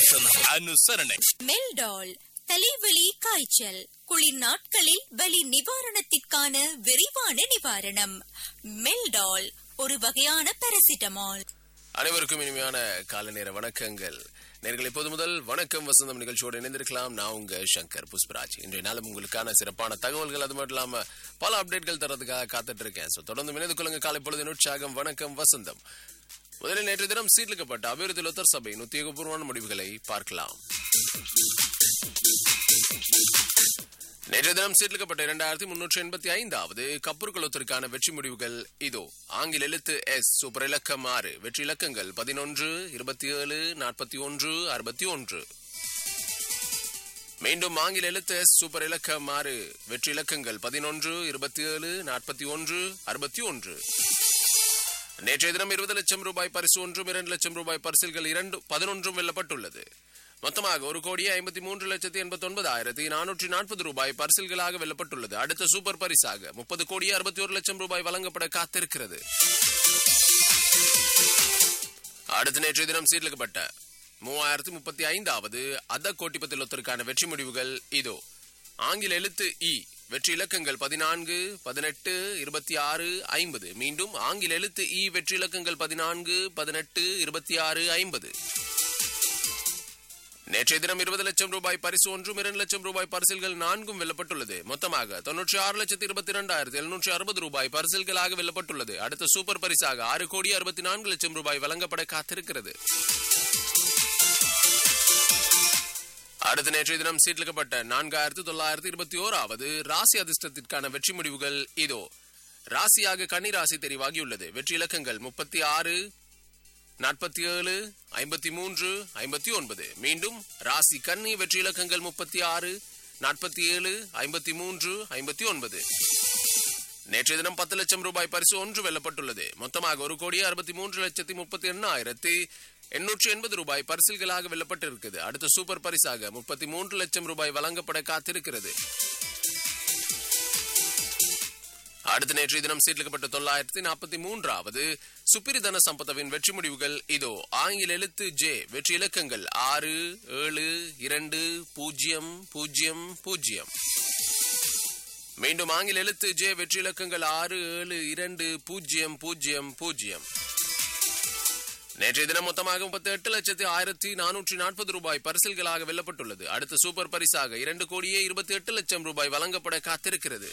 அனுசரணை மெல்டால் தலைவலி காய்ச்சல் குளிர் நாட்களில் வலி நிவாரணத்திற்கான விரிவான நிவாரணம் மெல்டால் ஒரு வகையான பாராசிட்டமால் அனைவருக்கும் இனிமையான காலை நேர வணக்கங்கள் நேர்கள் இப்போது முதல் வணக்கம் வசந்தம் நிகழ்ச்சியோடு இணைந்திருக்கலாம் நான் உங்க சங்கர் புஷ்பராஜ் இன்றைய நாளும் உங்களுக்கான சிறப்பான தகவல்கள் அது மட்டும் இல்லாம பல அப்டேட்கள் தரதுக்காக காத்துட்டு இருக்கேன் So, தொடர்ந்து இணைந்து கொள்ளுங்க காலை பொழுது உற்சாகம் வணக்கம் வசந்தம் முதலில் நேற்று தினம் சீர்லிக்கப்பட்ட அபிவிருத்தி லொத்தர் சபை உத்தியோகபூர்வமான முடிவுகளை பார்க்கலாம் நேற்று தினம் சீர்லிக்கப்பட்ட இரண்டாயிரத்தி முன்னூற்றி எண்பத்தி ஐந்தாவது கப்பூர் குளத்திற்கான வெற்றி முடிவுகள் இதோ ஆங்கில எழுத்து எஸ் சூப்பர் இலக்கம் ஆறு வெற்றி இலக்கங்கள் பதினொன்று இருபத்தி ஏழு நாற்பத்தி ஒன்று அறுபத்தி ஒன்று மீண்டும் ஆங்கில எழுத்து எஸ் சூப்பர் இலக்கம் ஆறு வெற்றி இலக்கங்கள் பதினொன்று இருபத்தி ஏழு நாற்பத்தி ஒன்று அறுபத்தி ஒன்று நேற்றைய தினம் இருபது லட்சம் ரூபாய் பரிசு ஒன்றும் இரண்டு லட்சம் ரூபாய் பரிசில்கள் இரண்டு பதினொன்றும் வெல்லப்பட்டுள்ளது மொத்தமாக ஒரு கோடியே ஐம்பத்தி மூன்று லட்சத்தி எண்பத்தி ஒன்பதாயிரத்தி நானூற்றி நாற்பது ரூபாய் பரிசில்களாக வெல்லப்பட்டுள்ளது அடுத்த சூப்பர் பரிசாக முப்பது கோடியே அறுபத்தி ஒரு லட்சம் ரூபாய் வழங்கப்பட காத்திருக்கிறது அடுத்த நேற்றைய தினம் சீர்லிக்கப்பட்ட மூவாயிரத்தி முப்பத்தி ஐந்தாவது அத கோட்டிபத்தில் ஒத்தருக்கான வெற்றி முடிவுகள் இதோ ஆங்கில எழுத்து இ வெற்றி இலக்கங்கள் பதினான்கு பதினெட்டு இருபத்தி ஆறு ஐம்பது மீண்டும் ஆங்கில எழுத்து இ வெற்றி இலக்கங்கள் பதினான்கு பதினெட்டு இருபத்தி ஆறு ஐம்பது நேற்றைய தினம் இருபது லட்சம் ரூபாய் பரிசு ஒன்றும் இரண்டு லட்சம் ரூபாய் பரிசில்கள் நான்கும் வெல்லப்பட்டுள்ளது மொத்தமாக தொன்னூற்றி ஆறு லட்சத்தி இருபத்தி இரண்டாயிரத்தி எழுநூற்றி அறுபது ரூபாய் பரிசில்களாக வெல்லப்பட்டுள்ளது அடுத்த சூப்பர் பரிசாக ஆறு கோடி அறுபத்தி நான்கு லட்சம் ரூபாய் வழங்கப்பட காத்திருக்கிறது அடுத்த நேற்றைய தினம் சீட்லிக்கப்பட்ட நான்காயிரத்தி தொள்ளாயிரத்தி இருபத்தி ஓராவது ராசி அதிர்ஷ்டத்திற்கான வெற்றி முடிவுகள் இதோ ராசியாக கன்னி ராசி தெரிவாகியுள்ளது வெற்றி இலக்கங்கள் முப்பத்தி ஆறு நாற்பத்தி ஏழு ஐம்பத்தி மூன்று ஐம்பத்தி ஒன்பது மீண்டும் ராசி கன்னி வெற்றி இலக்கங்கள் முப்பத்தி ஆறு நாற்பத்தி ஏழு ஐம்பத்தி மூன்று ஐம்பத்தி ஒன்பது நேற்றைய தினம் பத்து லட்சம் ரூபாய் பரிசு ஒன்று வெல்லப்பட்டுள்ளது மொத்தமாக ஒரு கோடி அறுபத்தி மூன்று லட்சத்தி முப்பத்தி எண்ணாயிரத்தி எண்ணூற்றி எண்பது ரூபாய் பரிசில்களாக வெல்லப்பட்டிருக்கிறது அடுத்த சூப்பர் பரிசாக முப்பத்தி மூன்று லட்சம் ரூபாய் வழங்கப்பட காத்திருக்கிறது அடுத்த நேற்றைய தினம் சீர்லிக்கப்பட்ட தொள்ளாயிரத்தி நாற்பத்தி மூன்றாவது சுப்பிரிதன சம்பத்தவின் வெற்றி முடிவுகள் இதோ ஆங்கில எழுத்து ஜே வெற்றி இலக்கங்கள் ஆறு ஏழு இரண்டு பூஜ்ஜியம் பூஜ்ஜியம் பூஜ்ஜியம் மீண்டும் ஆங்கில எழுத்து ஜே வெற்றி இலக்கங்கள் ஆறு ஏழு இரண்டு பூஜ்ஜியம் பூஜ்ஜியம் பூஜ்ஜியம் நேற்றைய தினம் மொத்தமாக முப்பத்தி எட்டு லட்சத்தி ஆயிரத்தி நானூற்றி நாற்பது ரூபாய் பரிசில்களாக வெல்லப்பட்டுள்ளது அடுத்த சூப்பர் பரிசாக இரண்டு கோடியே இருபத்தி எட்டு லட்சம் ரூபாய் வழங்கப்பட காத்திருக்கிறது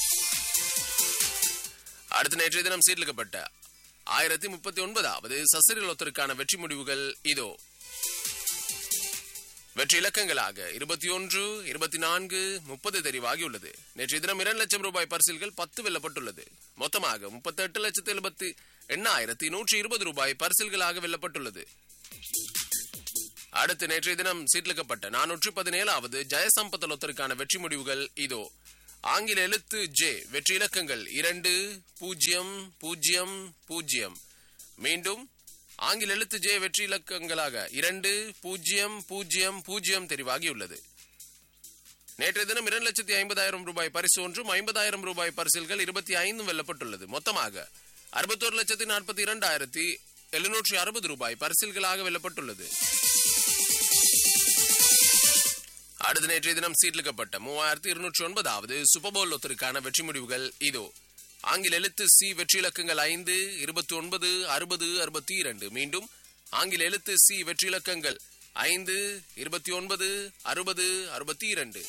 அடுத்த நேற்றைய தினம் சீர்லிக்கப்பட்ட ஆயிரத்தி முப்பத்தி ஒன்பதாவது சசிரலோத்தருக்கான வெற்றி முடிவுகள் இதோ வெற்றி இலக்கங்களாக இருபத்தி ஒன்று இருபத்தி நான்கு முப்பது தெரிவாகியுள்ளது நேற்றைய தினம் இரண்டு லட்சம் ரூபாய் பரிசில்கள் பத்து வெல்லப்பட்டுள்ளது மொத்தமாக முப்பத்தி எட்டு லட்சத்தி எழுபத்தி எண்ணாயிரத்தி நூற்றி இருபது ரூபாய் பரிசில்களாக வெல்லப்பட்டுள்ளது அடுத்து நேற்றைய தினம் சீட்லிக்கப்பட்ட நானூற்று பதினேழாவது ஜெயசம்பத்தலோத்தருக்கான வெற்றி முடிவுகள் இதோ ஆங்கில எழுத்து ஜே வெற்றி இலக்கங்கள் இரண்டு பூஜ்ஜியம் பூஜ்ஜியம் பூஜ்ஜியம் மீண்டும் ஆங்கில எழுத்து ஜே வெற்றி இலக்கங்களாக இரண்டு பூஜ்ஜியம் பூஜ்ஜியம் பூஜ்ஜியம் தெரிவாகியுள்ளது நேற்றைய தினம் இரண்டு லட்சத்தி ஐம்பதாயிரம் ரூபாய் பரிசு ஒன்றும் ஐம்பதாயிரம் ரூபாய் பரிசில்கள் இருபத்தி ஐந்தும் வெல்லப்பட்டுள்ளது மொத்தமாக அறுபத்தோரு லட்சத்தி நாற்பத்தி இரண்டாயிரத்தி எழுநூற்றி அறுபது ரூபாய் பரிசில்களாக வெல்லப்பட்டுள்ளது அடுத்த நேற்றைய தினம் சீட்லிக்கப்பட்ட மூவாயிரத்தி இருநூற்றி ஒன்பதாவது சூப்பர்போல் ஒத்தருக்கான வெற்றி முடிவுகள் இதோ ஆங்கில எழுத்து சி வெற்றி இலக்கங்கள் ஐந்து இருபத்தி ஒன்பது அறுபது அறுபத்தி இரண்டு மீண்டும் ஆங்கில எழுத்து சி வெற்றி இலக்கங்கள் ஐந்து இருபத்தி ஒன்பது அறுபது அறுபத்தி இரண்டு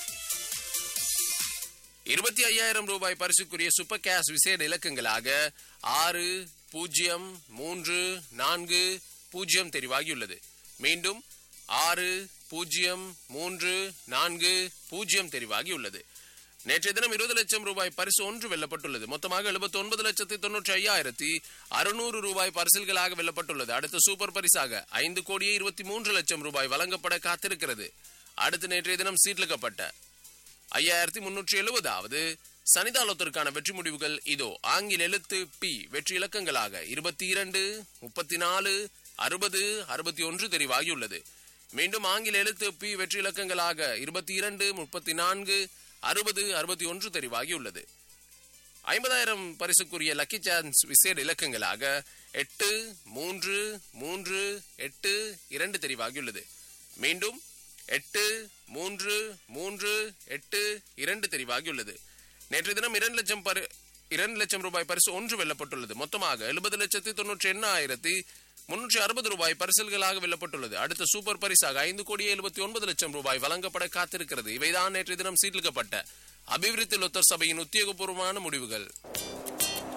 இருபத்தி ஐயாயிரம் ரூபாய் பரிசுக்குரிய சூப்பர் கேஷ் விசேட இலக்கங்களாக ஆறு பூஜ்ஜியம் மூன்று நான்கு பூஜ்ஜியம் தெரிவாகியுள்ளது மீண்டும் ஆறு பூஜ்ஜியம் மூன்று நான்கு பூஜ்ஜியம் தெரிவாகியுள்ளது நேற்றைய தினம் இருபது லட்சம் ரூபாய் பரிசு ஒன்று வெல்லப்பட்டுள்ளது மொத்தமாக எழுபத்தி ஒன்பது லட்சத்தி தொன்னூற்றி ஐயாயிரத்தி அறுநூறு ரூபாய் பரிசில்களாக வெல்லப்பட்டுள்ளது அடுத்த சூப்பர் பரிசாக ஐந்து கோடியே இருபத்தி மூன்று லட்சம் ரூபாய் வழங்கப்பட காத்திருக்கிறது அடுத்து நேற்றைய தினம் சீட்லிக்கப்பட்ட ஐயாயிரத்தி முன்னூற்றி எழுபதாவது சனிதாளத்திற்கான வெற்றி முடிவுகள் இதோ ஆங்கில எழுத்து பி வெற்றி இலக்கங்களாக இருபத்தி இரண்டு முப்பத்தி நாலு அறுபது அறுபத்தி ஒன்று தெரிவாகியுள்ளது மீண்டும் ஆங்கில எழுத்து பி வெற்றி இலக்கங்களாக இருபத்தி இரண்டு முப்பத்தி நான்கு அறுபது அறுபத்தி ஒன்று தெரிவாகியுள்ளது ஐம்பதாயிரம் பரிசுக்குரிய லக்கி சான்ஸ் விசேட இலக்கங்களாக எட்டு மூன்று மூன்று எட்டு இரண்டு தெரிவாகியுள்ளது மீண்டும் எட்டு மூன்று மூன்று எட்டு இரண்டு தெரிவாகியுள்ளது நேற்று தினம் இரண்டு லட்சம் பரி இரண்டு லட்சம் ரூபாய் பரிசு ஒன்று வெல்லப்பட்டுள்ளது மொத்தமாக எழுபது லட்சத்தி தொன்னூற்றி எண்ணாயிரத்தி முன்னூற்றி அறுபது ரூபாய் பரிசல்களாக வெல்லப்பட்டுள்ளது அடுத்த சூப்பர் பரிசாக ஐந்து கோடியே எழுபத்தி ஒன்பது லட்சம் ரூபாய் வழங்கப்பட காத்திருக்கிறது இவைதான் நேற்று தினம் சீர்லிக்கப்பட்ட அபிவிருத்தி லொத்தர் சபையின் உத்தியோகபூர்வமான முடிவுகள்